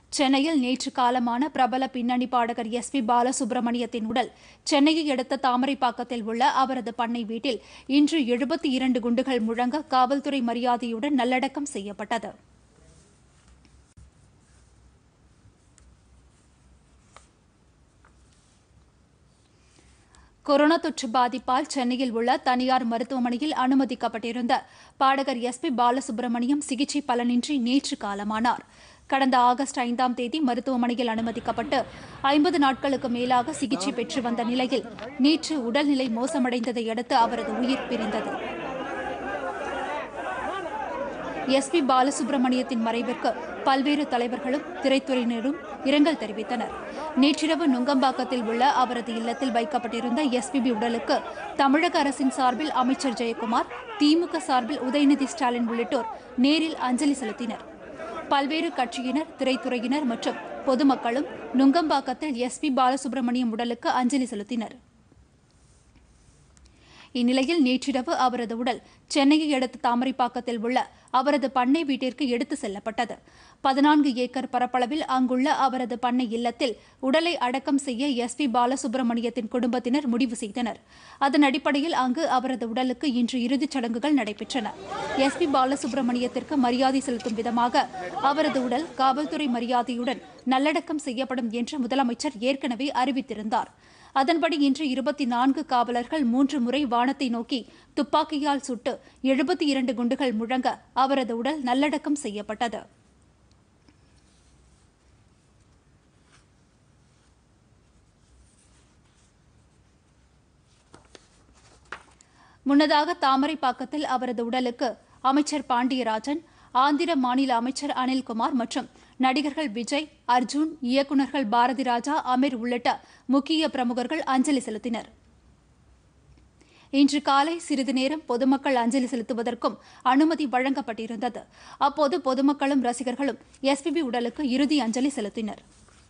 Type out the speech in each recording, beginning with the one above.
சென்னையில் நேற்று காலமான பிரபல பின்னணி பாடகர் எஸ் பி பாலசுப்ரமணியத்தின் உடல் சென்னையை அடுத்த தாமரைப்பாக்கத்தில் உள்ள அவரது பண்ணை வீட்டில் இன்று எழுபத்தி இரண்டு குண்டுகள் முழங்க காவல்துறை மரியாதையுடன் நல்லடக்கம் செய்யப்பட்டது கொரோனா தொற்று பாதிப்பால் சென்னையில் உள்ள தனியார் மருத்துவமனையில் அனுமதிக்கப்பட்டிருந்த பாடகர் எஸ் பி பாலசுப்ரமணியம் சிகிச்சை பலனின்றி நேற்று காலமானார் கடந்த ஆகஸ்ட் ஐந்தாம் தேதி மருத்துவமனையில் அனுமதிக்கப்பட்டு ஐம்பது நாட்களுக்கு மேலாக சிகிச்சை பெற்று வந்த நிலையில் நேற்று உடல்நிலை மோசமடைந்ததை அடுத்து அவரது உயிர் பிரிந்தது எஸ் பி பாலசுப்ரமணியத்தின் மறைவிற்கு பல்வேறு தலைவர்களும் திரைத்துறையினரும் இரங்கல் தெரிவித்தனர் நேற்றிரவு நுங்கம்பாக்கத்தில் உள்ள அவரது இல்லத்தில் வைக்கப்பட்டிருந்த எஸ்பிபி உடலுக்கு தமிழக அரசின் சார்பில் அமைச்சர் ஜெயக்குமார் திமுக சார்பில் உதயநிதி ஸ்டாலின் உள்ளிட்டோர் நேரில் அஞ்சலி செலுத்தினர் பல்வேறு கட்சியினர் திரைத்துறையினர் மற்றும் பொதுமக்களும் நுங்கம்பாக்கத்தில் எஸ்பி பாலசுப்ரமணியம் உடலுக்கு அஞ்சலி செலுத்தினர் இந்நிலையில் நேற்றிரவு அவரது உடல் சென்னையை அடுத்த தாமரைப்பாக்கத்தில் உள்ள அவரது பண்ணை வீட்டிற்கு எடுத்து செல்லப்பட்டது பதினான்கு ஏக்கர் பரப்பளவில் அங்குள்ள அவரது பண்ணை இல்லத்தில் உடலை அடக்கம் செய்ய எஸ் பி பாலசுப்ரமணியத்தின் குடும்பத்தினர் முடிவு செய்தனர் அதன் அடிப்படையில் அங்கு அவரது உடலுக்கு இன்று இறுதிச் சடங்குகள் நடைபெற்றன எஸ் பி பாலசுப்ரமணியத்திற்கு மரியாதை செலுத்தும் விதமாக அவரது உடல் காவல்துறை மரியாதையுடன் நல்லடக்கம் செய்யப்படும் என்று முதலமைச்சர் ஏற்கனவே அறிவித்திருந்தார் அதன்படி இன்று இருபத்தி நான்கு காவலர்கள் மூன்று முறை வானத்தை நோக்கி துப்பாக்கியால் சுட்டு எழுபத்தி இரண்டு குண்டுகள் முழங்க அவரது உடல் நல்லடக்கம் செய்யப்பட்டது முன்னதாக தாமரைப்பாக்கத்தில் அவரது உடலுக்கு அமைச்சர் பாண்டியராஜன் ஆந்திர மாநில அமைச்சர் அனில்குமார் மற்றும் நடிகர்கள் விஜய் அர்ஜுன் இயக்குநர்கள் பாரதி ராஜா அமீர் உள்ளிட்ட முக்கிய பிரமுகர்கள் அஞ்சலி செலுத்தினர் இன்று காலை சிறிது நேரம் பொதுமக்கள் அஞ்சலி செலுத்துவதற்கும் அனுமதி வழங்கப்பட்டிருந்தது அப்போது பொதுமக்களும் ரசிகர்களும் எஸ்பிபி உடலுக்கு இறுதி அஞ்சலி செலுத்தினர்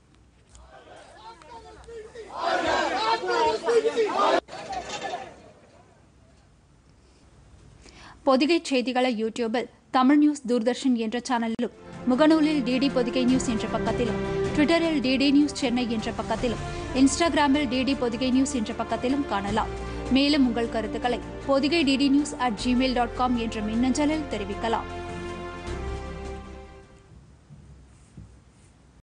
பொதிகை செய்திகளை யூடியூபில் தமிழ் நியூஸ் தூர்தர்ஷன் என்ற சேனலிலும் முகநூலில் டிடி பொதிகை நியூஸ் என்ற பக்கத்திலும் ட்விட்டரில் டிடி நியூஸ் சென்னை என்ற பக்கத்திலும் இன்ஸ்டாகிராமில் டிடி பொதிகை நியூஸ் என்ற பக்கத்திலும் காணலாம் மேலும் உங்கள் கருத்துக்களை Podhigai DD news at Gmail dot com என்ற மின்னஞ்சலில் தெரிவிக்கலாம்